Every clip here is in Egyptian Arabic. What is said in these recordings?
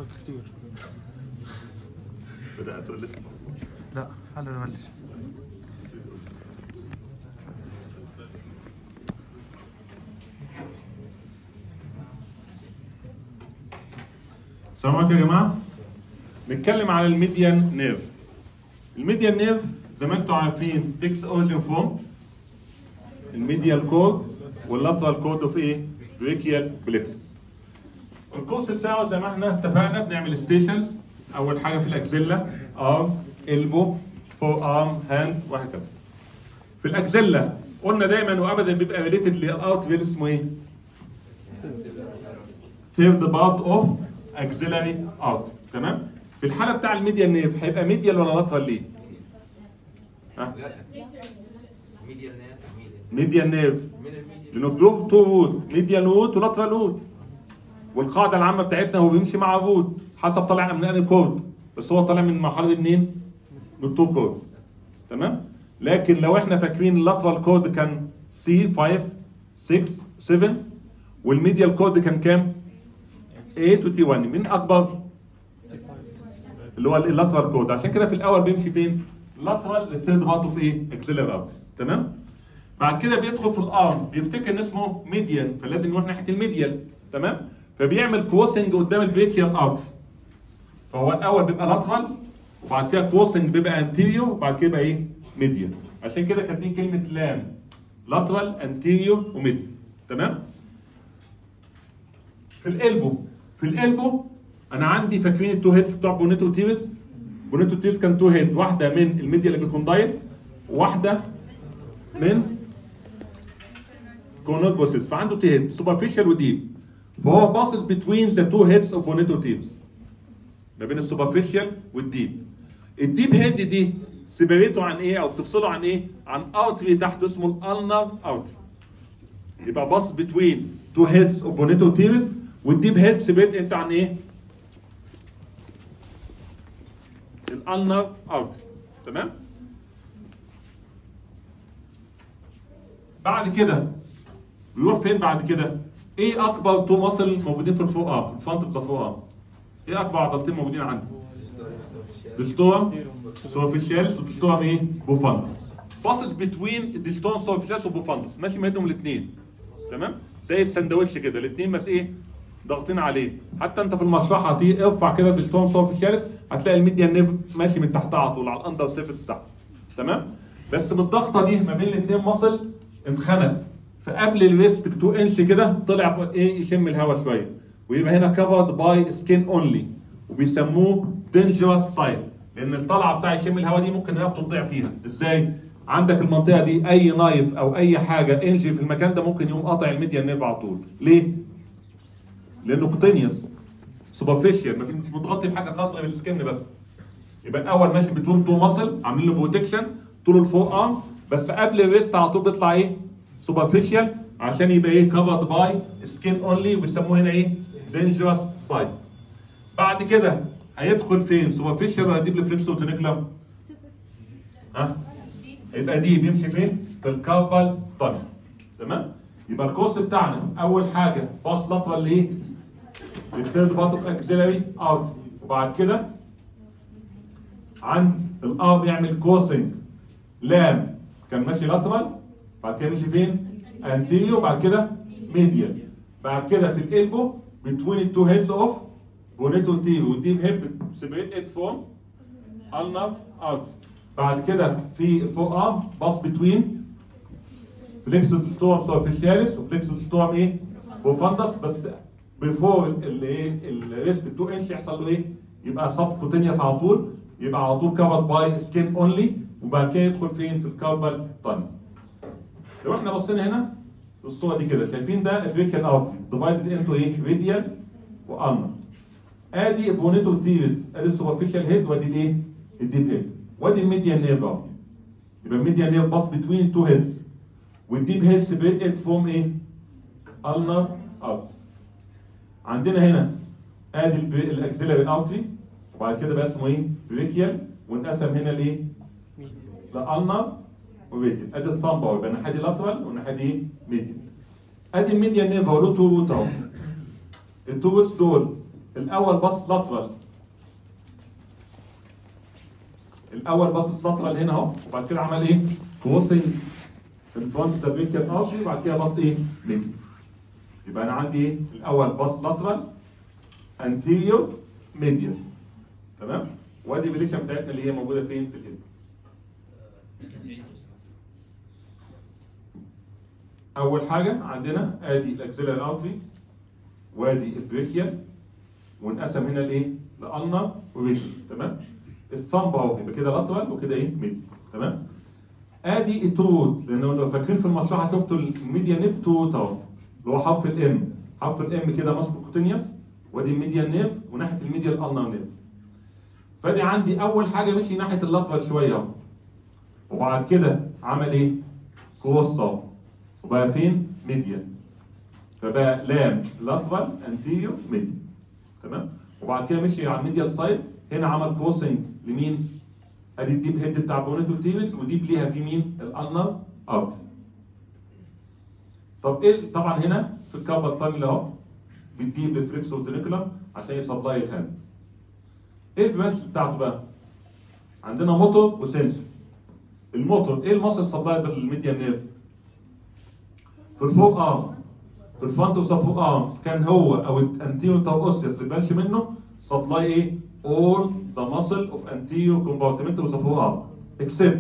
كتير بدات ولا لسه لا هلا نبلش السلام عليكم يا جماعه نتكلم على الميديان نيرف الميديان نيرف زي ما انتم عارفين تكس اوريجين فروم الميديال كود واللاترال كود اوف ايه بريكيال بلكسس الكورس بتاعه زي ما احنا اتفقنا بنعمل ستيشنز اول حاجه في الاكزيلا ارم البو فور ارم هاند وهكذا في الاكزيلا قلنا دايما وابدا بيبقى ريليتد للاوت فيل اسمه ايه؟ ثيرد بارت اوف اكزيلاري اوت تمام؟ في الحاله بتاع الميديال نيف هيبقى ميديال ولا لاترال ليه؟ ها؟ ميديال نات ميديال نيف من الميديال لانه له تو روت ميديال روت ولاترال روت والقاعده العامه بتاعتنا هو بيمشي مع روت حسب طالع من انهي كود بس هو طالع من مرحله منين؟ من التو كود تمام؟ لكن لو احنا فاكرين اللاترال كود كان سي 5 6 7 والميديال كود كان كام؟ 8 و تي 1 مين اكبر؟ اللي هو اللاترال كود عشان كده في الاول بيمشي فين؟ لاترال الثيرد بارت اوف ايه؟ اكسلر اوت تمام؟ بعد كده بيدخل في الارم بيفتكر ان اسمه ميديان فلازم يروح ناحيه الميديال تمام فبيعمل كروسنج قدام البريكيال ارتري فهو الاول بيبقى لاترال وبعد كده كروسنج بيبقى انتيريور وبعد كده يبقى ايه ميديال عشان كده كاتبين كلمه لام لاترال انتيريور وميديال تمام في القلبو في القلبو انا عندي فاكرين التو هيدز بتوع بونيتو تيرس بونيتو تيرس كان تو هيد واحده من الميديال ابيكوندايل وواحده من كونوت بوسيس فعنده تو هيد سوبرفيشال وديب فهو باصص بتوين ذا تو هيدز اوف بونيتو تيبس ما بين السوبرفيشال والديب الديب هيد دي سيبريته عن ايه او بتفصله عن ايه عن اوتري تحته اسمه الالنر اوتري يبقى باصص بتوين تو هيدز اوف بونيتو تيبس والديب هيد سيبريت انت عن ايه الالنر اوتري تمام بعد كده بيروح فين بعد كده؟ ايه اكبر تو ماسل موجودين في الفوق ارم؟ الفرونت بتاع الفوق ارم. ايه اكبر عضلتين موجودين عندي؟ ديستورم سوفيشالس وديستورم ايه؟ بوفاندس. باصص بتوين الديستورم سوفيشالس وبوفاندس ماشي ما بينهم الاثنين. تمام؟ زي السندوتش كده الاثنين بس ايه؟ ضاغطين عليه حتى انت في المشرحه دي ارفع كده الديستورم سوفيشالس هتلاقي الميديان نيف ماشي من تحتها على طول على الاندر سيرفيس بتاعته. تمام؟ بس بالضغطه دي ما بين الاثنين ماسل اتخنق فقبل الويست ب 2 انش كده طلع ايه يشم الهواء شويه ويبقى هنا كفرد باي سكين اونلي وبيسموه دينجرس سايد لان الطلعه بتاع يشم الهواء دي ممكن رقبته تضيع فيها ازاي؟ عندك المنطقه دي اي نايف او اي حاجه انجي في المكان ده ممكن يقوم قاطع الميديان نيف على طول ليه؟ لانه كوتينيوس سوبرفيشال مش متغطي بحاجه خاصه غير السكن بس يبقى الاول ماشي بتقول تو ماسل عاملين له بروتكشن طول الفوق ارم بس قبل الريست على طول بيطلع ايه؟ سوبرفيشال عشان يبقى ايه كفرد باي سكين اونلي ويسموه هنا ايه؟ دينجرس سايد. بعد كده هيدخل فين؟ سوبرفيشال ولا ديب ريفلكس وتونيكلم؟ ها؟ يبقى دي بيمشي فين؟ في الكاربال تانل تمام؟ يبقى الكورس بتاعنا اول حاجه باص لاترال لايه؟ للثيرد بارت اوف اكسلري اوت وبعد كده عند الارم يعمل كورسنج لام كان ماشي لاترال بعد كده مشي فين؟ انتيريو بعد كده ميديال بعد كده في الالبو بتوين التو هيدز اوف بونيتو تيرو والديب هيب سيبريت ات فروم النر اوت بعد كده في الفوق ارم باص بتوين فليكسو ستورم سوفيشاليس وفليكسو ستورم ايه؟ بوفاندس بس بيفور الايه الريست 2 انش يحصل له ايه؟ يبقى سب كوتينيوس على طول يبقى على طول كفرد باي سكين اونلي وبعد كده يدخل فين في الكاربال تانل لو احنا بصينا هنا في الصوره دي كده شايفين ده الريكال ارتري ديفايدد انتو ايه ريديال والنر ادي بونيتو تيرز ادي السوبرفيشال هيد وادي الايه الديب هيد وادي الميديان نيرف اهو يبقى الميديان نيرف باص بتوين تو هيدز والديب هيد سيبريت ات فروم ايه النر اوت عندنا هنا ادي الاكسيلاري ارتري وبعد كده بقى اسمه ايه بريكيال وانقسم هنا لايه لالنر وريديال ادي الثامب اهو يبقى الناحيه دي لاترال والناحيه دي ايه ميديال ادي الميديان نيرف اهو له تو روت اهو التو روتس دول الاول باص لاترال الاول باصص لاترال هنا اهو وبعد كده عمل ايه؟ كروسنج الفرونت سيرفيكال ارتري وبعد كده باص ايه؟ ميدي يبقى انا عندي ايه؟ الاول باص لاترال انتيريور ميديال تمام؟ وادي الريليشن بتاعتنا اللي هي موجوده فين؟ في الهيد اول حاجه عندنا ادي الاكسيلاري ارتري وادي البريكيال وانقسم هنا لايه؟ لالنا وريدي تمام؟ الثمب اهو يبقى كده لاترال وكده ايه؟ ميدي تمام؟ ادي التروت لان لو فاكرين في المشرحه شفتوا الميديا نيب تروت اهو اللي هو حرف الام حرف الام كده ماسكو كوتينيوس وادي الميديا نيف وناحيه الميديا الالنا نيف فادي عندي اول حاجه مشي ناحيه اللاترال شويه اهو وبعد كده عمل ايه؟ كروس اهو وبقى فين؟ ميديا فبقى لام لاترال انتيريور ميديا تمام وبعد كده مشي على الميديال سايد هنا عمل كروسنج لمين؟ ادي الديب هيد بتاع بونيتو تيبس وديب ليها في مين؟ الالنر ارتري طب ايه طبعا هنا في الكابل الثاني اللي اهو بتجيب الفليكس والتريكولم عشان يسبلاي الهاند ايه البرانش بتاعته بقى؟ عندنا موتور وسنسور الموتور ايه المصل سبلاي بالميديان نيرف؟ في الفوق ارم في الفرونت اوف ذا فوق ارم كان هو او الانتيريور تاو اوسيس اللي بانش منه سبلاي ايه؟ all the muscle of anterior compartment of the forearm except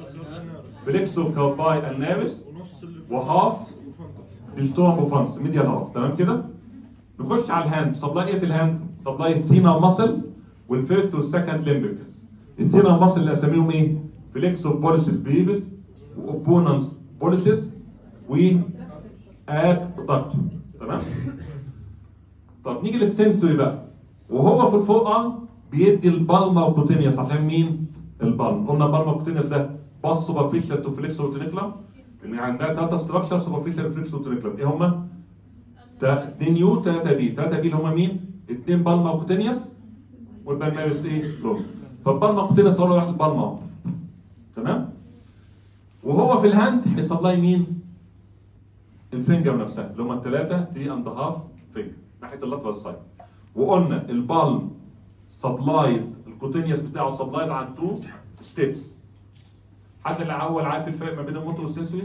flexor carpi alnaris ونص اللي وهاف ديستوم بوفانس ميديال هاف تمام كده؟ نخش على الهاند سبلاي ايه في الهاند؟ سبلاي الثينا ماسل والفيرست والسكند ليمبركس الثينا ماسل اللي اساميهم ايه؟ فليكسور بوليسيس بريفيس واوبوننس بوليسيس و اد دكتور تمام؟ طب نيجي للسنسوري بقى وهو في الفوق ارم بيدي البالما وكوتينيوس عشان مين؟ البالم قلنا البالما وكوتينيوس ده باص سوبرفيشال تو فليكس وتريكلم ان عندها ثلاثه ستراكشر سوبرفيشال فليكس وتريكلم ايه هما؟ 2 يو 3 بي 3 بي اللي هما مين؟ اثنين بالما وكوتينيوس والبالماريس ايه؟ لون فالبالما وكوتينيوس هو اللي راح البالما اهو تمام؟ وهو في الهاند هيسبلاي مين؟ الفنجر نفسها اللي هما الثلاثه 3 اند هاف فينجر ناحيه اللاترال سايد وقلنا البالم سبلايد الكوتينيوس بتاعه سبلايد عن تو ستيبس حد اللي اول عارف الفرق ما بين الموتور والسنسوري؟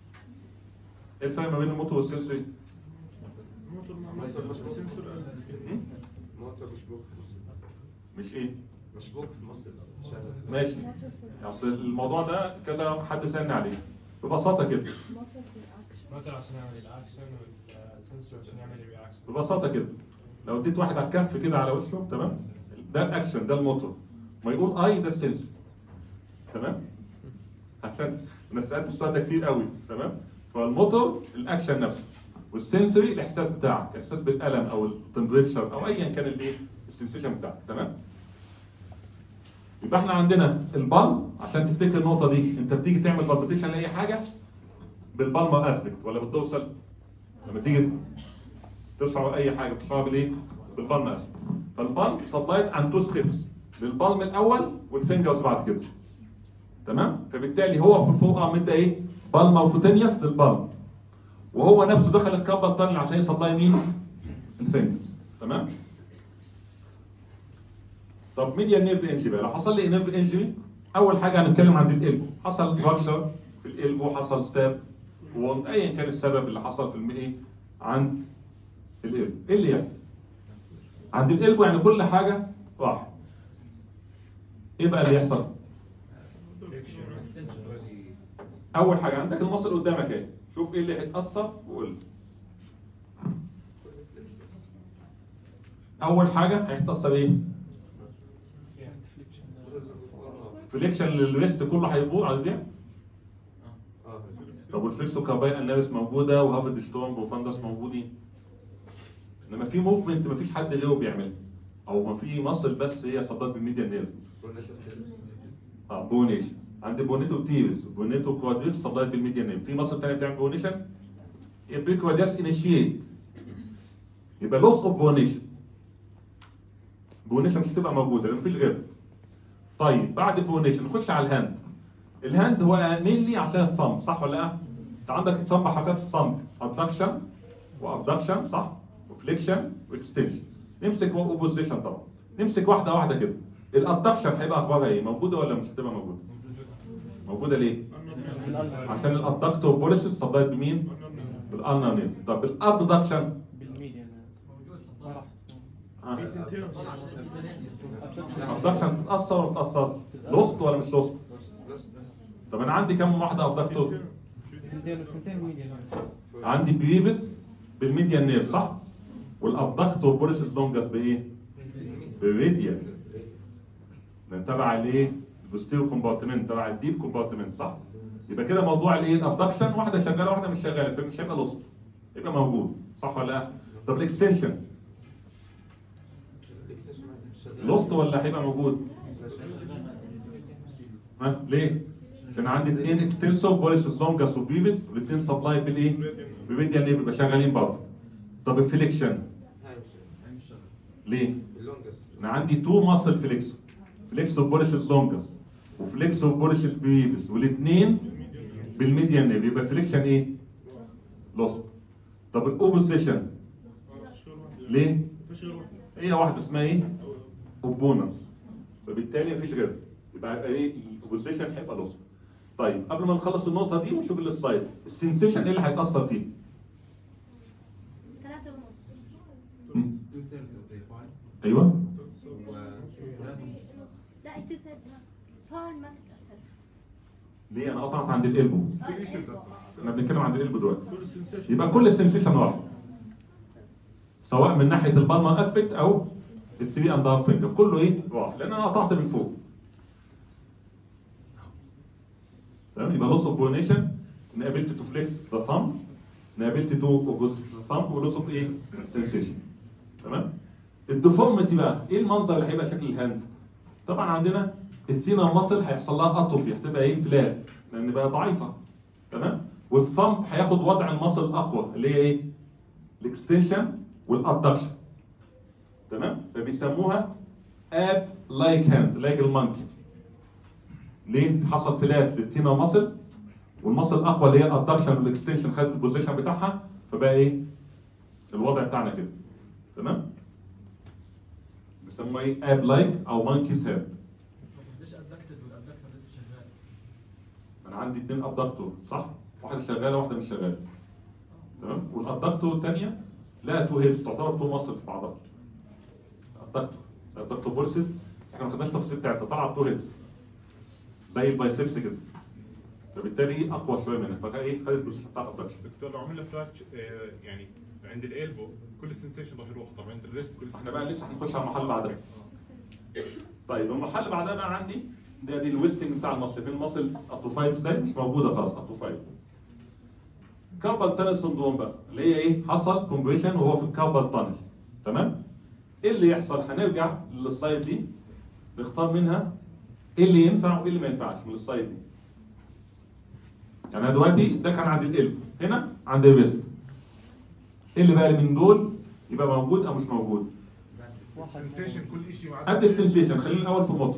ايه الفرق ما بين الموتور والسنسوري؟ الموتور مع السنسور موتور مشبوك مش ايه؟ مشبوك في مصر شغل ماشي اصل الموضوع ده كذا حد سالني عليه ببساطه كده موتور عشان يعمل الاكشن والسنسور عشان يعمل الرياكشن ببساطه كده لو اديت واحد على الكف كده على وشه تمام ده الاكشن ده الموتور ما يقول اي ده السنسور تمام عشان انا سالت السؤال ده كتير قوي تمام فالموتور الاكشن نفسه والسنسوري الاحساس بتاعك الاحساس بالالم او التمبريتشر او ايا كان الايه السنسيشن بتاعك تمام يبقى احنا عندنا البالم عشان تفتكر النقطه دي انت بتيجي تعمل بالبيتيشن لاي حاجه بالبالما اسبكت ولا بالدوسل لما تيجي ترفع اي حاجه بترفعها بالايه؟ بالبالم اسبكت فالبالم سبلايد عن تو ستيبس للبالم الاول والفينجرز بعد كده تمام فبالتالي هو في الفوق ارم ادى ايه؟ بالما وكوتينيوس للبالم وهو نفسه دخل الكابل الثاني عشان يسبلاي مين؟ الفينجرز تمام؟ طب ميديا نيرف انجري بقى لو حصل لي نيرف انجري اول حاجه هنتكلم عن القلب حصل فراكشر في القلب وحصل ستاب ووند ايا كان السبب اللي حصل في الم- ايه عند القلب ايه اللي يحصل؟ عند القلب يعني كل حاجه راحت ايه بقى اللي يحصل؟ اول حاجه عندك المصل قدامك اهي شوف ايه اللي هيتاثر وقول لي. اول حاجه هيتاثر ايه؟ فليكشن للريست كله هيبوظ على دي اه طب والفليكسو كارباي انابس موجوده وهافد ستورم وفاندس موجودين انما في موفمنت مفيش حد غيره بيعملها او ما في مصل بس هي صدات بالميديا نيرف اه بونيشن عند بونيتو تيرس بونيتو كوادريكس صدات بالميديا نيرف في مصل تانية بتعمل بونيشن يبقى كوادريكس انيشيت يبقى لوس اوف بونيشن بونيشن مش هتبقى موجوده لان مفيش غيرها طيب بعد البونيشن نخش على الهاند الهاند هو مينلي عشان الثumb صح ولا لا؟ انت عندك الثumب حركات الثumب ادكشن وابدكشن صح؟ وفليكشن واكستنشن نمسك اوبوزيشن طبعا نمسك واحده واحده كده الادكشن هيبقى اخبارها ايه موجوده ولا مش هتبقى موجوده موجوده ليه عشان الادكتور بوليسيس سبلايد بمين بالانر نيف طب الابدكشن بالميديا ما راح الابدكشن تتاثر ولا ما تتاثرش لوست ولا مش لوست طب انا عندي كم واحده ابدكتور سنتين وسنتين ميديا عندي بريفس بالميديان نيرف صح والابدكتور بوليسيس لونجس بايه بالريديال لان تبع الايه البوستيريو كومبارتمنت تبع الديب كومبارتمنت صح يبقى كده موضوع الايه الابدكشن واحده شغاله واحده مش شغاله فمش هيبقى لوست يبقى موجود صح ولا لا طب الاكستنشن لوست ولا هيبقى موجود ها ليه عشان عندي اثنين اكستنسور بوليسيس لونجس وبريفس والاثنين سبلاي بالايه بميديان نيرف يبقى شغالين برضه طب الفليكشن هاي مش ليه اللونجست انا عندي تو ماسل فليكسو فليكسو بوليسيس لونجس وفليكسو بوليسيس بريفس والاثنين بالميديان نيرف يبقى فليكشن ايه لوست طب الاوبوزيشن ليه هي واحده اسمها ايه اوبوننس فبالتالي مفيش غيرها يبقى يبقى ايه الاوبوزيشن هيبقى لوست طيب قبل ما نخلص النقطه دي ونشوف السلايد السنسيشن ايه اللي هيتاثر فيه ثلاثة ونص مم. تو ثيردز اوف ذا باي ايوه وثلاثة ونص لا التو ثيرد باون ما بتتأثر ليه انا قطعت عند القلبه اه القلب. احنا بنتكلم عند القلب دلوقتي يبقى كل السنسيشن واحد سواء من ناحيه البالمر اسبكت او الثري اند هاف فينجر كله ايه واحد لان انا قطعت من فوق تمام يبقى لوس اوف بونيشن انابيلتي تو فليكس ذا ثامب انابيلتي تو اوبوز ذا ثامب ولوس اوف ايه سنسيشن تمام الديفورميتي بقى ايه المنظر اللي هيبقى شكل الهاند طبعا عندنا الثينا ماسل هيحصل لها اتروفي هتبقى ايه فلات لان بقى ضعيفه تمام والثمب هياخد وضع المصل الاقوى اللي هي ايه الاكستنشن والادكشن تمام فبيسموها اب لايك هاند لايك المانكي ليه حصل فلات للثينا ماسل والمصل الاقوى اللي هي الادكشن والاكستنشن خدت البوزيشن بتاعها فبقى ايه الوضع بتاعنا كده تمام بيسموها ايه اب لايك او مانكيز هاند ليش ادكتد والادكتر لسه شغال؟ انا عندي اتنين ابدكتور صح واحده شغاله واحده مش شغاله تمام والابدكتور الثانيه لها تو هيدز تعتبر تو مصر في بعضها الابدكتور الابدكتور بولسز احنا ما خدناش تفاصيل بتاعتها طالعه تو هيدز زي البايسبس كده فبالتالي اقوى شويه منها فكان ايه خدت البوزيشن بتاع الابدكشن دكتور لو عملنا فراكش يعني عند الالبو كل السنسيشن راح يروح طبعا عند الريست كل احنا بقى السنسيشن لسه هنخش على المرحله اللي بعدها طيب المرحله اللي بعدها بقى عندي ده دي الويستنج بتاع المصل فين المصل اتروفايد ازاي مش موجوده خلاص اتروفايد كاربال تانل سندروم بقى اللي هي ايه حصل كومبريشن وهو في الكاربال تانل تمام ايه اللي يحصل هنرجع للسلايد دي نختار منها ايه اللي ينفع وايه اللي ما ينفعش من السلايد دي يعني أنا دلوقتي ده كان عند القلب هنا عند الريست ايه اللي بقى من دول يبقى موجود او مش موجود السنسيشن كل شيء مع قبل السنسيشن خلينا الاول في الموتور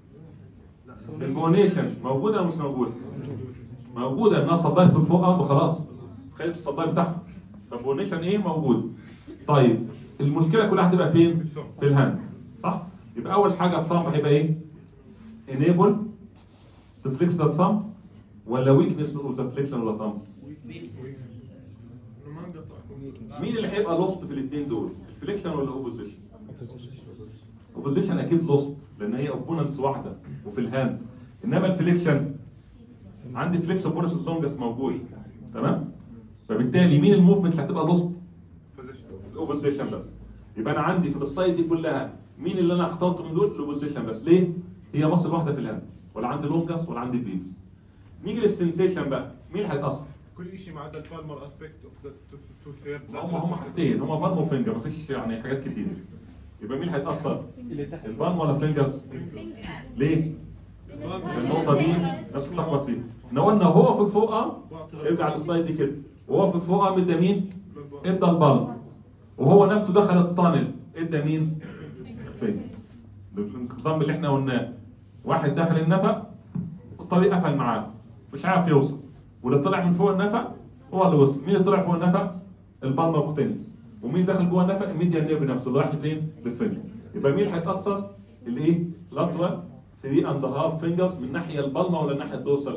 البونيشن موجوده ولا مش موجوده؟ موجوده انها صدقت في فوق اه خلاص خدت الصداع بتاعها فالبونيشن ايه موجود طيب المشكله كلها هتبقى فين؟ في الهاند صح؟ يبقى اول حاجه الثامب هيبقى ايه؟ enable to flex the thumb ولا weakness of the flexion of the thumb؟ انه ما انقطع مين اللي هيبقى لوست في الاثنين دول؟ الفليكشن ولا الاوبوزيشن؟ اوبوزيشن اكيد لوست لان هي اوبوننتس واحده وفي الهاند انما الفليكشن عندي فليكس بورس لونجس موجود تمام؟ فبالتالي مين الموفمنت اللي هتبقى لوست؟ الاوبوزيشن بس يبقى انا عندي في السايد دي كلها مين اللي انا اخترته من دول؟ الاوبوزيشن بس ليه؟ هي مصل واحده في الهاند ولا عندي لونجس ولا عندي بريفس نيجي للسنسيشن بقى مين اللي هيتاثر؟ كل شيء ما عدا البالمر اسبكت اوف ذا تو ثيرد هم هم حاجتين هم بالم وفينجر مفيش يعني حاجات كتير يبقى مين هيتاثر؟ اللي تحت البالم ولا فينجر؟ ليه؟ النقطة دي الناس بتتلخبط فيها. احنا قلنا هو في الفوق اه ارجع للسلايد دي كده وهو في الفوق اه ادى مين؟ ادى البالم وهو نفسه دخل التانل ادى مين؟ فين؟ النظام اللي احنا قلناه واحد دخل النفق الطريق قفل معاه مش عارف يوصل واللي طلع من فوق النفق هو اللي وصل مين اللي طلع فوق النفق؟ البالمر كوتينيوس ومين داخل جوه النفق الميديان نيرف نفسه اللي رايح لفين؟ للفنجر يبقى مين اللي هيتاثر؟ الايه؟ لاترال 3 اند هاف فينجرز من الناحيه البالما ولا الناحيه الدورسال؟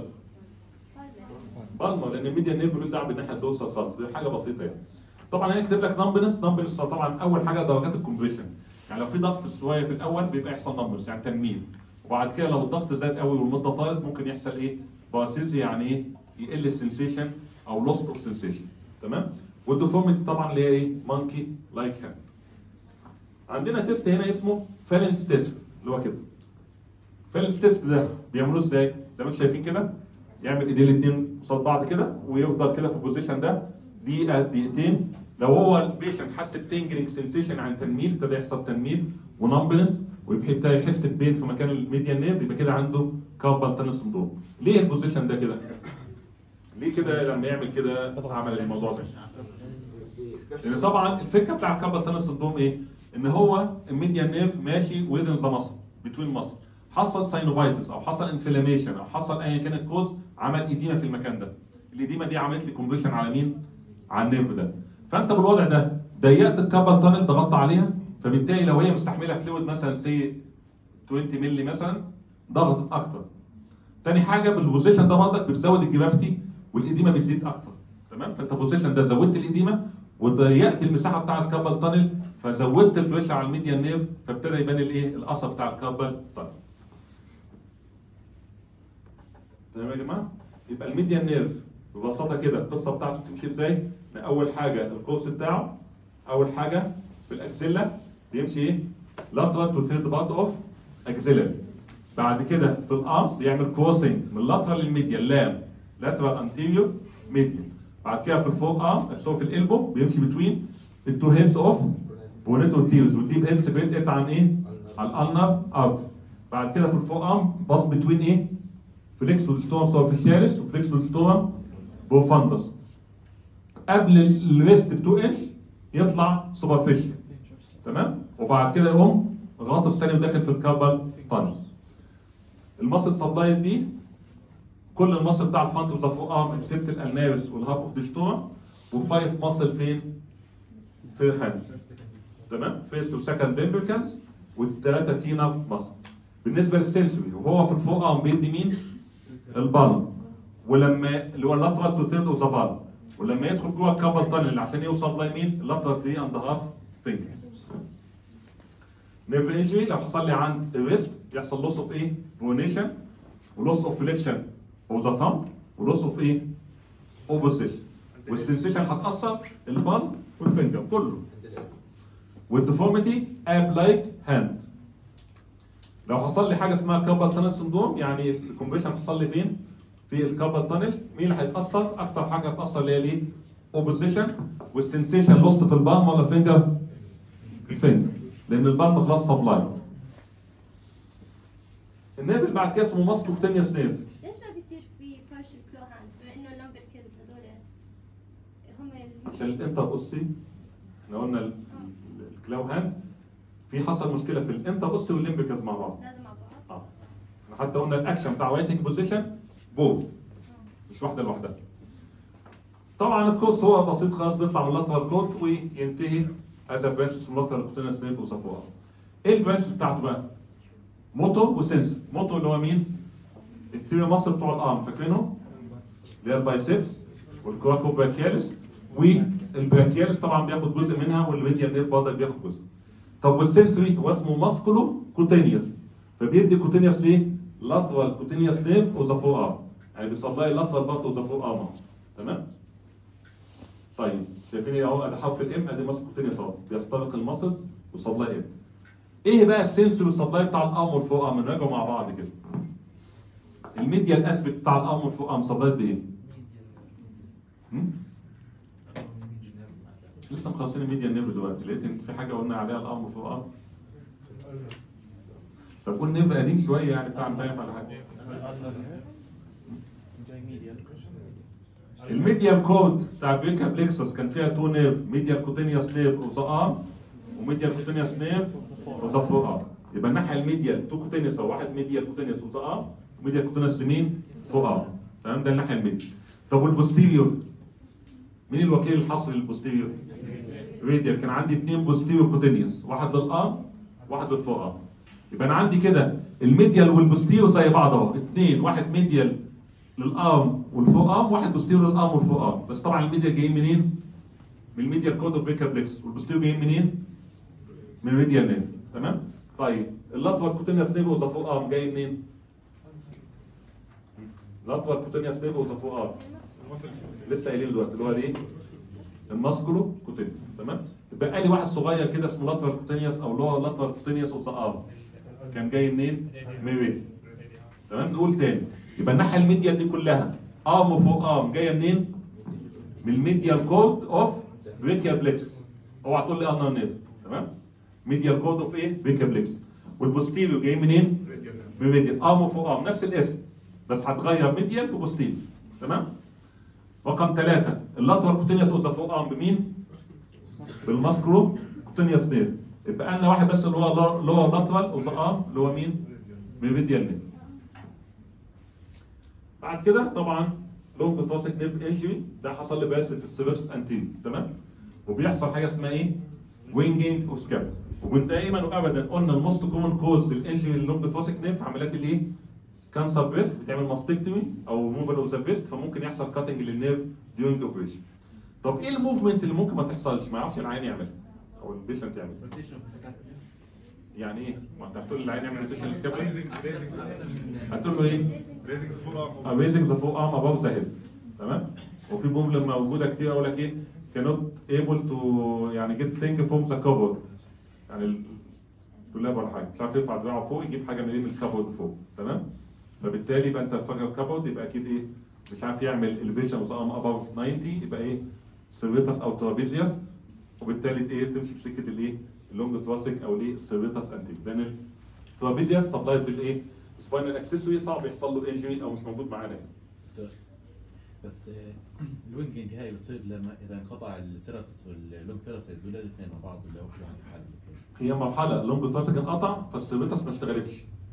بالما لان الميديان نيرف ملوش دعوه بالناحيه الدورسال خالص دي حاجه بسيطه يعني طبعا هنا كاتب لك نمبرنس نمبرنس طبعا اول حاجه درجات الكومبريشن يعني لو في ضغط شويه في الاول بيبقى يحصل نمبرز يعني تنميل وبعد كده لو الضغط زاد قوي والمده طالت ممكن يحصل ايه؟ باراسيزي يعني ايه؟ يقل السنسيشن او لوست اوف سنسيشن تمام؟ والديفورميتي طبعا اللي هي ايه؟ مانكي لايك هاند عندنا تيست هنا اسمه فالنس تيست اللي هو كده فالنس تيست ده بيعملوه ازاي؟ زي ما انتم شايفين كده يعمل ايديه الاثنين قصاد بعض كده ويفضل كده في البوزيشن ده دقيقه دقيقتين لو هو البيشنت حس بتنجرينج سنسيشن عن تنميل ابتدى يحصل تنميل ونمبنس ويبتدي يحس ببين في مكان الميديان نيرف يبقى كده عنده كاربال تانل سندروم ليه البوزيشن ده كده؟ ليه كده لما يعمل كده عمل الموضوع ده؟ لان طبعا الفكره بتاع الكاربال تانل سندروم ايه؟ ان هو الميديان نيرف ماشي within ذا مصل بتوين مصل حصل ساينوفايتس او حصل انفلاميشن او حصل ايا كان الكوز عمل ايديما في المكان ده الايديما دي عملت لي كومبريشن على مين؟ على النيرف ده فانت بالوضع ده ضيقت الكابل تانل ضغطت عليها فبالتالي لو هي مستحمله فلويد مثلا سي 20 مللي مثلا ضغطت اكتر تاني حاجه بالبوزيشن ده برضك بتزود الجرافتي والايديما بتزيد اكتر تمام فانت البوزيشن ده زودت الايديما وضيقت المساحه بتاع الكابل تانل فزودت البريشر على الميديان نيرف فابتدى يبان الايه الاثر بتاع الكابل تانل تمام يا جماعه يبقى الميديان نيرف ببساطه كده القصه بتاعته تمشي ازاي إن اول حاجه الكورس بتاعه اول حاجه في الاكسيلا بيمشي ايه lateral to third part of axillary بعد كده في الارم بيعمل كروسنج من lateral للميديال لام lateral anterior medial بعد كده في الفوق ارم سو في الالبو بيمشي بتوين التو هيبس اوف بونيتو تيرز والديب هيبس بيتقطع عن ايه؟ عن الالنر اوت بعد كده في الفوق ارم باص بتوين ايه؟ فليكسول ستورم سوفيسياليس وفليكسول ستورم بوفاندس قبل الريست ب 2 انش يطلع سوبرفيشال تمام وبعد كده يقوم غاطس ثاني وداخل في الكابل تاني المصل سبلاي دي كل المصل بتاع الفانت وذا فوق ارم اكسبت الالناريس والهاف اوف ديستورم وفايف مصل فين؟ في الهاند تمام فيرست وسكند ديمبركنز والثلاثه تينا مصل بالنسبه للسنسوري وهو في الفوق ارم بيدي مين؟ البالم ولما اللي هو اللاترال تو ثيرد اوف ذا بالم ولما يدخل جوه الكابل تانل عشان يوصل ليمين اللاترال 3 اند هاف فينجرز نيرف انجري لو حصل لي عند الريست يحصل لوس اوف ايه؟ برونيشن ولوس اوف فليكشن اوف ذا ثامب ولوس اوف ايه؟ اوبوزيشن والسنسيشن هتاثر البالم والفينجر كله والديفورميتي اب لايك هاند لو حصل لي حاجه اسمها كابل تانل سندروم يعني الكومبريشن حصل لي فين؟ في الكابل تانل مين اللي هيتاثر؟ اكتر حاجه هتاثر اللي هي ليه؟ اوبوزيشن والسنسيشن لوست في البالم ولا فينجر؟ الفينجر لان البالم خلاص سبلاي النيرف اللي بعد كده اسمه ماسكوكتينيوس نيرف ليش ما بيصير في بارشل كلو هاند بما انه اللمبر كيلز هذول هم ال- عشان الانتر بصي احنا قلنا ال- ال- الكلاو هاند في حصل مشكله في الانتر بصي والليمبيكز مع بعض لازم مع بعض اه احنا حتى قلنا الاكشن بتاع وايتنج بوزيشن بوث مش واحده لوحدها طبعا الكورس هو بسيط خالص بيطلع من اللاترال كورت وينتهي از برانش اسمه لاترال كوتينس نيرف وصفوها ايه البرانش بتاعته بقى؟ موتور وسنسور موتور اللي هو مين؟ الثري ماسل بتوع الارم فاكرينهم؟ اللي هي البايسبس والكوراكو براكياليس والبراكياليس طبعا بياخد جزء منها والميديال نيرف برضه بياخد جزء طب والسنسوري هو اسمه ماسكولو كوتينيوس فبيدي كوتينيوس ليه؟ لاترال كوتينيوس نيرف وذا فور ارم يعني بيصلي لاترال برضه وذا فور ارم تمام؟ طيب شايفين ايه اهو ادي حرف الام ادي ماسك كوتينيوس اهو بيخترق الماسلز وسبلاي ام ايه بقى السنسور والسبلاي بتاع الارم والفور ارم نراجعوا مع بعض كده الميديا الاسبك بتاع الارم والفور ارم سبلاي بايه؟ هم؟ لسه مخلصين الميديا نيرف دلوقتي لقيت ان في حاجه قلنا عليها الارم والفور ارم طب قول نيرف قديم شويه يعني بتاع نفهم على حاجه جاي ميديال الميديال كورد بتاع البيكا بليكسوس كان فيها تو نيرف ميديال كوتينيوس نيرف اوف ذا ارم وميديال كوتينيوس نيرف اوف ذا فور ارم يبقى الناحيه الميديال تو كوتينيوس او واحد ميديال كوتينيوس اوف ذا ارم وميديال كوتينيوس لمين؟ فور ارم تمام ده الناحيه الميديال طب والبوستيريور مين الوكيل الحصري للبوستيريور؟ راديال كان عندي اثنين بوستيريو كوتينيوس واحد للارم واحد للفوق ارم يبقى انا عندي كده الميديال والبوستيريو زي بعض اهو اثنين واحد ميديال للارم والفوق ارم واحد بوستيريو للارم والفوق ارم بس طبعا الميديال جايين منين؟ من الميديال كود اوف بيكر بليكس والبوستيريو جايين منين؟ من الميديال نيم تمام؟ طيب اللاترال كوتينيوس نيبل ذا فوق ارم جاي منين؟ اللاترال كوتينيوس نيبل ذا فوق ارم المصل لسه قايلين دلوقتي اللي هو الايه؟ الماسكولو كوتينيوس تمام؟ يبقى لي واحد صغير كده اسمه لاترال كوتينيوس او اللي هو لاترال كوتينيوس اوف ذا ارم كان جاي منين؟ من الريد تمام نقول تاني يبقى الناحيه الميديال دي كلها ارم فوق ارم جايه منين؟ من الميديال كود اوف بريكيا بليكس اوعى تقول لي انا نيف تمام؟ ميديال كود اوف ايه؟ بريكيا بليكس والبوستيريو جاي منين؟ من ميديال ارم فوق ارم نفس الاسم بس هتغير ميديال وبوستيريو تمام؟ رقم ثلاثة اللاترال كوتينيوس اوف ذا فوق ارم بمين؟ بالماسكرو كوتينيوس نيف يبقى لنا واحد بس اللي هو اللي هو لاترال اوف ذا ارم اللي هو مين؟ ميديال نيف بعد كده طبعا لونج ثراسك نيف انجري ده حصل لي بس في السيرفكس انتيري تمام وبيحصل حاجه اسمها ايه وينجينج اوف سكاب ودائما وابدا قلنا الموست كومن كوز للانجري للونج ثراسك نيف عمليات الايه كانسر بريست بتعمل ماستكتومي او موفال اوف ذا بريست فممكن يحصل كاتنج للنيرف ديورنج اوبريشن طب ايه الموفمنت اللي ممكن ما تحصلش ما يعرفش العين يعملها او البيشنت يعملها rotation of the scalp. يعني ايه ما انت هتقول العين يعمل روتيشن سكاب ريزنج ريزنج هتقول له ايه ريزنج فول ارم raising the forearm above the head تمام وفي جمله موجوده كتير اقول لك ايه cannot able to يعني get thing from the cupboard يعني ال- دولاب ولا حاجه مش عارف يرفع دراعه فوق يجيب حاجه من ايه من الكابورد فوق تمام فبالتالي يبقى انت فاكر الكابورد يبقى اكيد ايه مش عارف يعمل elevation of the arm above 90 يبقى ايه سيرفيتاس او ترابيزيوس وبالتالي ايه تمشي في سكه الايه اللونج ثراسك او الايه السيرفيتاس انتيك لان الترابيزيوس سبلايد بالايه سباينال اكسسوري صعب يحصل له انجري او مش موجود معانا يعني. دكتور، بس آه، الوينجنج هاي بتصير لما اذا انقطع السيراتس واللونج ثيراسيز ولا الاثنين مع بعض ولا كل واحد حل هي مرحله اللونج ثراسك انقطع فالسيرفيتاس ما اشتغلتش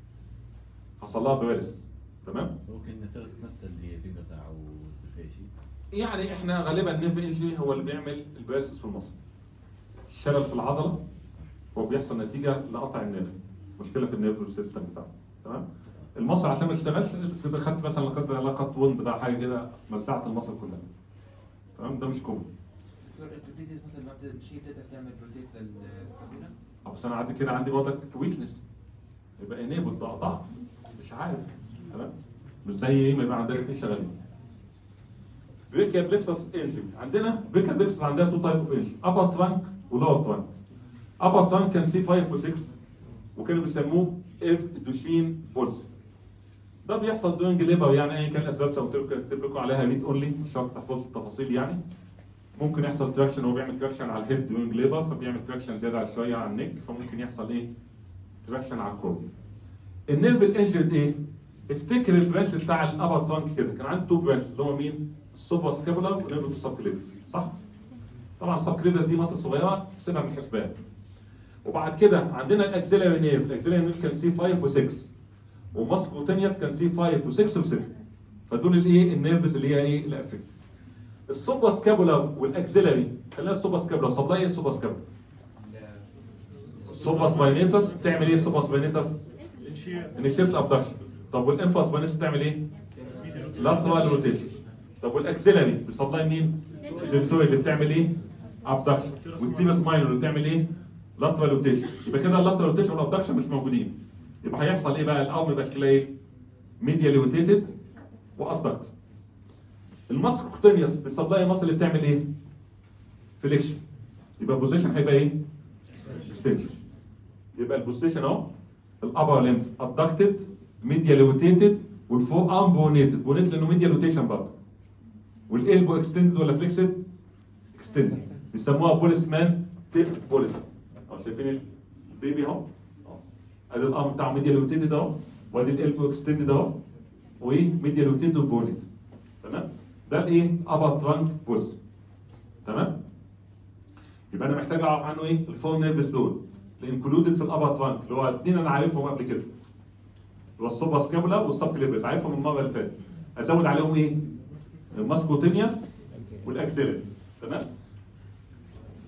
حصل لها باراليسيس تمام ممكن السيراتس نفسها اللي تنقطع او يصير فيها شيء يعني احنا غالبا نيرف انجري هو اللي بيعمل الباراليسيس في المصل الشلل في العضله هو بيحصل نتيجه لقطع النيرف مشكله في النيرف سيستم بتاعه تمام المصل عشان ما اشتغلش في خدت مثلا لا قدر الله خدت وند بتاع حاجه كده مزعت المصل كلها تمام ده مش كومن دكتور الترابيزيوس مثلا ما بتقدر شيء بتقدر تعمل روتيت للسكابينا أو بس انا عندي كده عندي برضك ويكنس يبقى انيبل ده ضعف مش عارف تمام مش زي ايه ما يبقى عندنا الاثنين شغالين بريكيا بليكسس انجري عندنا بريكيا بليكسس عندها تو تايب اوف انجري ابر ترانك ولور ترانك ابر ترانك كان سي 5 و6 وكانوا بيسموه اب دوشين بولس ده بيحصل دورنج ليبر يعني ايا كان الاسباب زي ما قلت لكم اكتب لكم عليها ريد اونلي مش شرط تحفظوا التفاصيل يعني ممكن يحصل تراكشن هو بيعمل تراكشن على الهيد دورنج ليبر فبيعمل تراكشن زياده على شويه على النك فممكن يحصل ايه؟ تراكشن على الكور النيرف الانجرد ايه؟ افتكر البرانش بتاع الابر ترانك كده كان عنده تو برانش اللي هم مين؟ السوبر سكابولار ونيرف السب كليفس صح؟ طبعا السب كليفس دي مصر صغيره سيبها من الحسبان وبعد كده عندنا الاكزيلاري نيرف الاكزيلاري نيرف كان سي 5 و6 وماسكوتينيوس كان سي 5 و6 و7 فدول الايه النيرفز اللي هي ايه الافكت السوبر سكابولار والاكزيلاري خلينا السوبر سكابولار سبلاي ايه السوبر سكابولار السوبر سباينيتس تعمل ايه السوبر سباينيتس انيشيت الابدكشن طب والانفاس سباينيتس تعمل ايه لاترال روتيشن طب والاكزيلاري بسبلاي مين الدكتور اللي بتعمل ايه ابدكشن والتيبس ماينور اللي بتعمل ايه لاترال روتيشن يبقى كده اللاترال روتيشن والابدكشن مش موجودين يبقى هيحصل ايه بقى الارم يبقى شكلها ايه ميديالي روتيتد وابدكت الماسك كوتينيوس بتسبلاي الماسل اللي بتعمل ايه فليكشن يبقى البوزيشن هيبقى ايه extension يبقى البوزيشن اهو الابر ليمف ابدكتد ميديالي روتيتد والفوق ارم بونيتد بونيتد لانه ميديال روتيشن برضه والالبو اكستندد ولا فليكسد اكستندد بيسموها بوليس مان تيب بوليس اهو شايفين البيبي اهو أهو. ادي الارم بتاعه ميديال روتيتد اهو وادي الالبو اكستندد اهو وايه ميديال روتيتد وبونيتد تمام ده الايه ابر ترانك بوليس تمام يبقى انا محتاج اعرف عنه ايه الفور نيرفز دول الانكلودد في الابر ترانك اللي هو اثنين انا عارفهم قبل كده اللي هو السوبر سكابولا والسب كليفس عارفهم المره اللي فاتت ازود عليهم ايه الماسكوتينيوس والاكسيلري تمام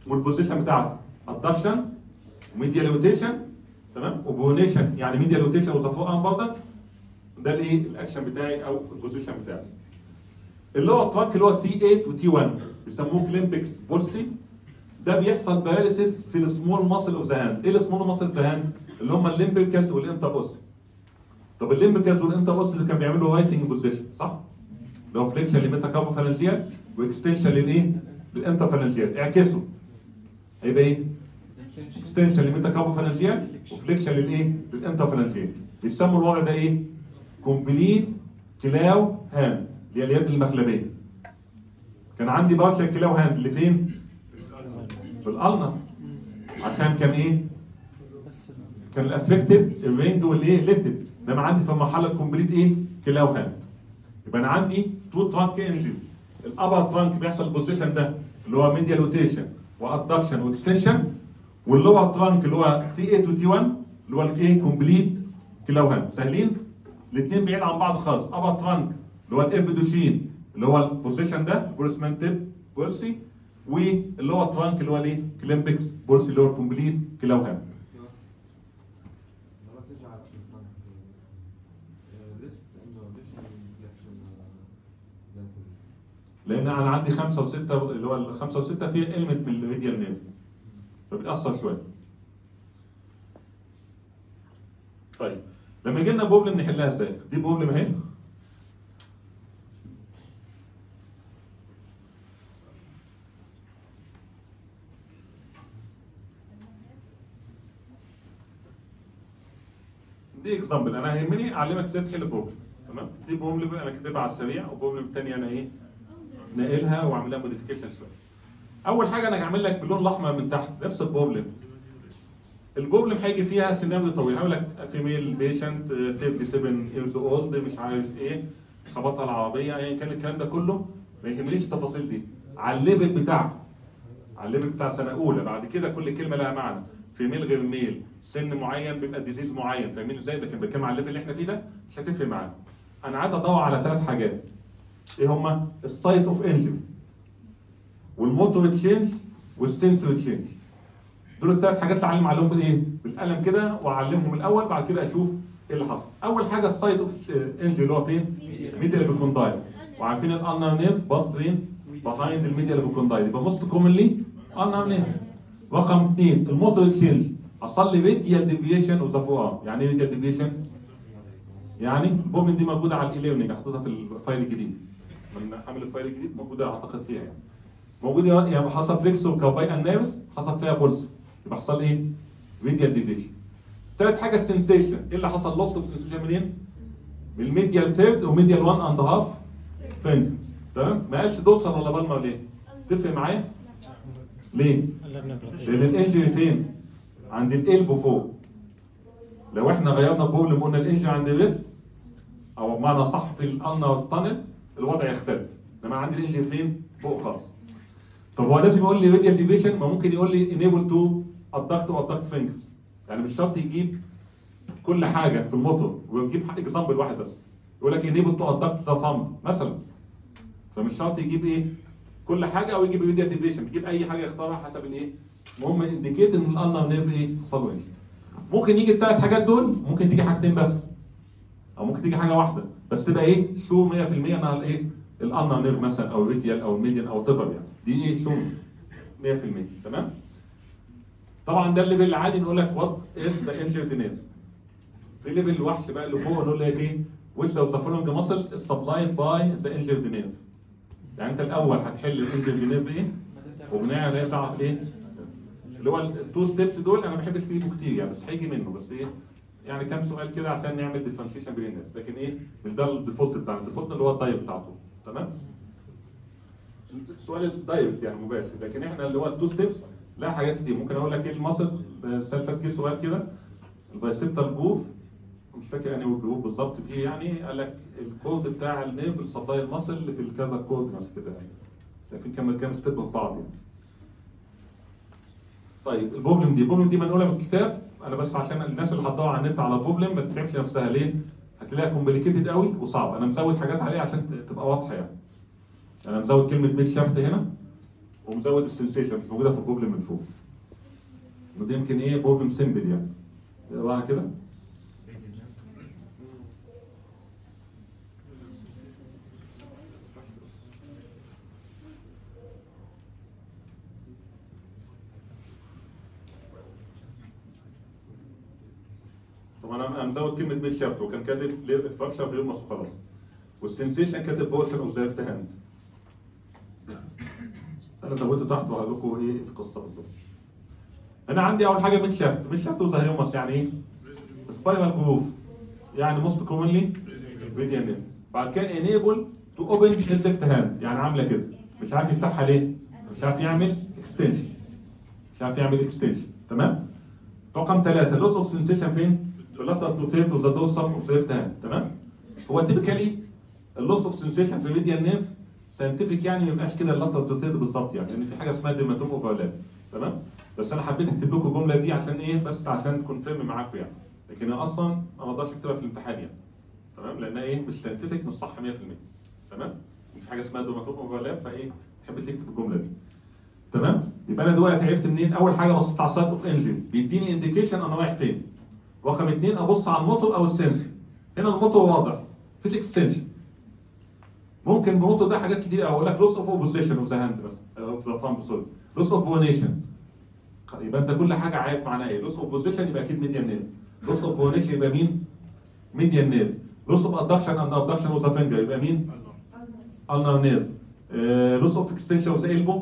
والبوزيشن بتاعتي ادكشن وميديال روتيشن تمام وبونيشن يعني ميديال روتيشن وذا فور ارم برضك ده الايه الاكشن بتاعي او البوزيشن بتاعي اللي هو التراك اللي هو سي 8 وتي 1 بيسموه كليمبكس بولسي ده بيحصل باراليسيس في السمول ماسل اوف ذا هاند ايه السمول ماسل اوف ذا هاند اللي هم الليمبيكس والانتر اوس طب الليمبيكس والانتر اوس اللي كان بيعملوا رايتنج بوزيشن صح اللي هو فليكشن للميتاكاربو فالنجيال واكستنشن للايه للانتر فالنجيال اعكسوا هيبقى ايه اكستنشن للميتاكاربو فالنجيال وفليكشن للايه للانتر فالنجيال بيسموا الوضع ده ايه كومبليت كلاو هاند اللي هي اليد المخلبيه كان عندي بارشل كلاو هاند اللي فين في الالنا عشان كان ايه بس كان الافكتد الرينج والايه ليفتد انما عندي في المرحله الكومبليت ايه كلاو هاند يبقى انا عندي تو ترانك انجن الابر ترانك بيحصل البوزيشن ده اللي هو ميديال روتيشن وادكشن واكستنشن واللور ترانك اللي هو سي 8 وتي 1 اللي هو الايه كومبليت كلاو هاند سهلين الاثنين بعيد عن بعض خالص ابر ترانك اللي هو الابدوشين اللي هو البوزيشن ده بورسمان تيب بورسي واللي هو الترانك اللي هو الايه كليمبكس بورسي اللي هو الكومبليت كلاو هاند مرات تجعل ريست انه فليكشن لان انا عندي خمسه وسته اللي هو الخمسه وسته فيه المنت من الريديال نيرف فبيتاثر شويه. طيب لما يجي لنا بوبلم نحلها ازاي؟ دي بوبلم اهي دي اكزامبل انا يهمني اعلمك ازاي تحل بروبلم تمام؟ دي بوبلم انا كاتبها على السريع وبوبلم الثانيه انا ايه؟ ناقلها واعمل لها موديفيكيشن شويه. اول حاجه انا هعمل لك باللون الاحمر من تحت نفس البروبلم. البروبلم هيجي فيها سيناريو طويل هقول لك فيميل بيشنت 57 years اولد مش عارف ايه خبطها العربيه ايا كان الكلام ده كله ما يهمنيش التفاصيل دي على الليفل بتاعك على الليفل بتاع سنه اولى بعد كده كل كلمه لها معنى فيميل غير ميل سن معين بيبقى ديزيز معين فاهمين ازاي لكن بتكلم على الليفل اللي احنا فيه ده مش هتفرق معانا انا عايز ادور على ثلاث حاجات ايه هما السايت اوف انجري والموتور تشينج والسنسور تشينج دول الثلاث حاجات اللي اعلم عليهم بالايه بالقلم كده واعلمهم الاول بعد كده اشوف ايه اللي حصل اول حاجه السايت اوف انجري اللي هو فين ميديال بيكوندايل وعارفين الانر نيرف باص فين بيهايند الميديال بيكوندايل يبقى موست كومنلي انر نيرف رقم اثنين الموتور تشينج حصل لي ميديال ديفيشن اوف ذا فور يعني ايه ميديال ديفيشن يعني البومن دي موجوده على الايليونيك حطيتها في الفايل الجديد من حامل الفايل الجديد موجوده اعتقد فيها يعني موجوده يعني حصل فليكسو كاباي انيرس حصل فيها بولس يبقى حصل ايه؟ ميديال ديفيشن ثالث حاجه السنسيشن ايه اللي حصل لوست اوف سنسيشن منين؟ من الميديال ثيرد وميديال 1 اند هاف فينجر تمام؟ ما قالش دوسر ولا بالمر ليه؟ تفرق معايا؟ ليه؟ لان الانجري فين؟ عند القلب فوق لو احنا غيرنا البولم قلنا الانجري عند الريست او بمعنى صح في الالنا والتانل الوضع يختلف انما عندي الانجري فين؟ فوق خالص طب هو لازم يقول لي راديال ديفيشن ما ممكن يقول لي انيبل تو الضغط والضغط فينجرز يعني مش شرط يجيب كل حاجه في الموتور ويجيب اكزامبل واحد بس يقول لك انيبل تو الضغط ذا ثامب مثلا فمش شرط يجيب ايه كل حاجه او يجيب راديال ديفيشن بيجيب اي حاجه يختارها حسب الايه المهم انديكيت ان الالنر نيرف ايه حصل له انجري ممكن يجي الثلاث حاجات دول ممكن تيجي حاجتين بس او ممكن تيجي حاجه واحده بس تبقى ايه شو 100% انها الايه الالنر نيرف مثلا او الريديال او الميديان او تيفر يعني دي ايه شو 100% تمام طبعا ده الليفل العادي نقول لك وات از ذا انجرد نيرف في ليفل الوحش بقى اللي فوق نقول لك ايه which of the following muscle is supplied by the injured nerve يعني انت الاول هتحل الانجرد نيرف ايه وبناء عليه تعرف ايه اللي هو التو ستيبس دول انا ما بحبش اجيبه كتير يعني بس هيجي منه بس ايه يعني كام سؤال كده عشان نعمل ديفرنشيشن بين الناس لكن ايه مش ده الديفولت بتاعنا الديفولت اللي هو الدايت بتاعته تمام السؤال الدايركت يعني مباشر لكن احنا اللي هو التو ستيبس لا حاجات كتير ممكن اقول لك ايه المصل السنه اللي فاتت سؤال كده البايسبتال جروف مش فاكر يعني الجروف بالظبط فيه يعني قال لك الكود بتاع النيرف السبلاي المصل اللي في الكذا كود مثلا كده يعني شايفين كام كام ستيب في بعض يعني طيب البروبلم دي البروبلم دي منقوله من الكتاب انا بس عشان الناس اللي هتدور على النت على بروبلم ما تتعبش نفسها ليه؟ هتلاقيها كومبليكيتد قوي وصعب انا مزود حاجات عليها عشان ت- تبقى واضحه يعني انا مزود كلمه ميد شافت هنا ومزود السنسيشن مش موجوده في البروبلم من فوق ودي يمكن ايه بروبلم سيمبل يعني اقراها كده طبعا انا أنا مزود كلمه ميد شافت وكان كاتب فراكشر غير مصر خلاص والسنسيشن كاتب بورشن اوف ذا ليفت هاند انا زودته تحت وهقول لكم ايه القصه بالظبط انا عندي اول حاجه ميد شافت ميد شافت وزهيومس يعني ايه سبايرال جروف يعني موست كومنلي ريديان نيم بعد كده انيبل تو اوبن هيز ليفت هاند يعني عامله كده مش عارف يفتحها ليه مش عارف يعمل اكستنشن مش عارف يعمل اكستنشن تمام رقم ثلاثة لوس اوف سنسيشن فين؟ في اللاتر تو ثيرد اوف ذا دوسر اوف ذا ليفت هاند تمام؟ هو تيبيكالي اللوس اوف سنسيشن في ميديان نيرف ساينتفك يعني ما يبقاش كده اللاتر تو ثيرد بالظبط يعني لان في حاجه اسمها ديماتوم اوفرلاب تمام؟ بس انا حبيت اكتب لكم الجمله دي عشان ايه؟ بس عشان كونفيرم معاكم يعني لكن أنا اصلا انا ما اقدرش اكتبها في الامتحان يعني تمام؟ لانها ايه؟ مش ساينتفك مش صح 100% تمام؟ في حاجه اسمها ديماتوم اوفرلاب فايه؟ ما تحبش يكتب الجمله دي تمام يبقى انا دلوقتي عرفت منين اول حاجه بصيت على السايت اوف انجن بيديني انديكيشن انا رايح فين رقم اثنين ابص على الموتور او السنسور هنا الموتور واضح مفيش اكستنشن ممكن الموتور ده حاجات كتير قوي اقول لك لوس اوف اوبوزيشن اوف ذا هاند بس اوف ذا فام سوري لوس اوف بونيشن يبقى انت كل حاجه عارف معناها ايه لوس اوف بوزيشن يبقى اكيد ميديان نيرف لوس اوف بونيشن يبقى مين ميديان نيرف لوس اوف ادكشن اند ابدكشن اوف ذا فينجر يبقى مين النر نيرف لوس اوف اكستنشن اوف ذا البو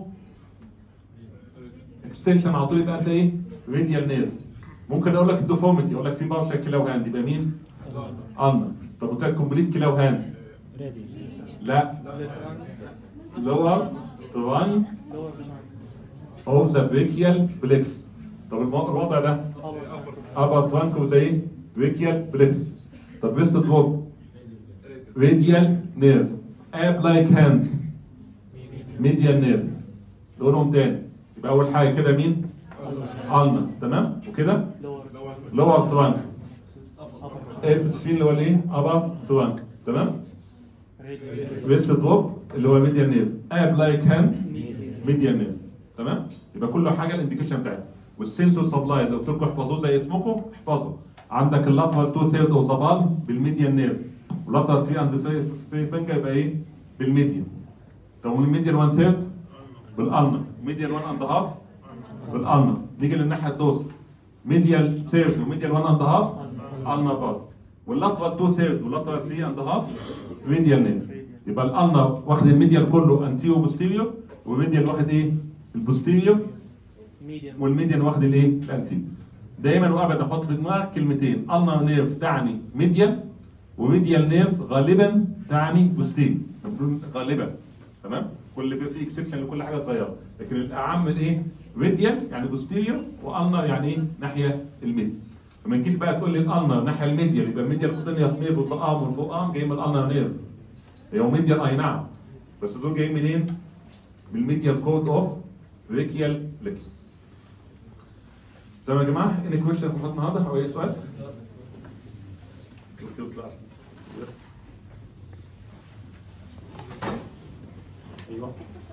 اكستنشن على طول يبقى انت ايه؟ راديال نيرف ممكن اقول لك الديفورميتي اقول لك في بارشل كلاو هاند يبقى مين؟ النا طب قلت لك كومبليت كلاو هاند لا لور تران اوف ذا بريكيال بليكس طب الم- الوضع ده ابر ترانك وذا ايه؟ بريكيال بليكس طب ريست دروب راديال نيرف اب لايك هاند ميديال نيرف نقولهم تاني يبقى اول حاجه كده مين؟ النا تمام وكده لور ترانك فين اللي هو الايه؟ ابر ترانك تمام ريست دروب اللي هو ميديال نيرف اب لايك هاند ميديال نيرف تمام يبقى كل حاجه الانديكيشن بتاعتها والسنسور سبلاي لو قلت لكم احفظوه زي اسمكم احفظوا عندك اللاترال تو ثيرد اوف ذا بالم بالميديان نيرف واللاترال 3 اند 3 فينجر يبقى ايه؟ بالميديان طب والميديان 1 ثيرد بالالنا ميديال 1 اند هاف بالالنا نيجي للناحيه الدوسر ميديال ثيرد وميديال 1 اند هاف النا بارت واللاترال 2 ثيرد واللاترال 3 اند هاف ميديال نيرف يبقى الالنا واخد الميديال كله انتيو بوستيريور والميديال واخد ايه؟ البوستيريور ميديان والميديان واخد الايه؟ الانتيو دايما وابدا حط في دماغك كلمتين النا نيرف تعني ميديال وميديال نيرف غالبا تعني بوستيريور المفروض غالبا تمام؟ كل بيبقى فيه اكسبشن لكل حاجه صغيره لكن الاعم الايه؟ ميديال يعني بوستيريور والنا يعني ايه؟ ناحيه الميديال فما تجيش بقى تقول لي الالنا ناحيه الميديال يبقى الميديال كوتينيوس نيرف والارم والفوق ارم جاي من الالنا نيرف هو ميديال اي نعم بس دول جايين منين؟ من الميديال كود اوف ريكيال فليكس تمام يا جماعه اني كويشن في النهارده او اي سؤال؟ ايوه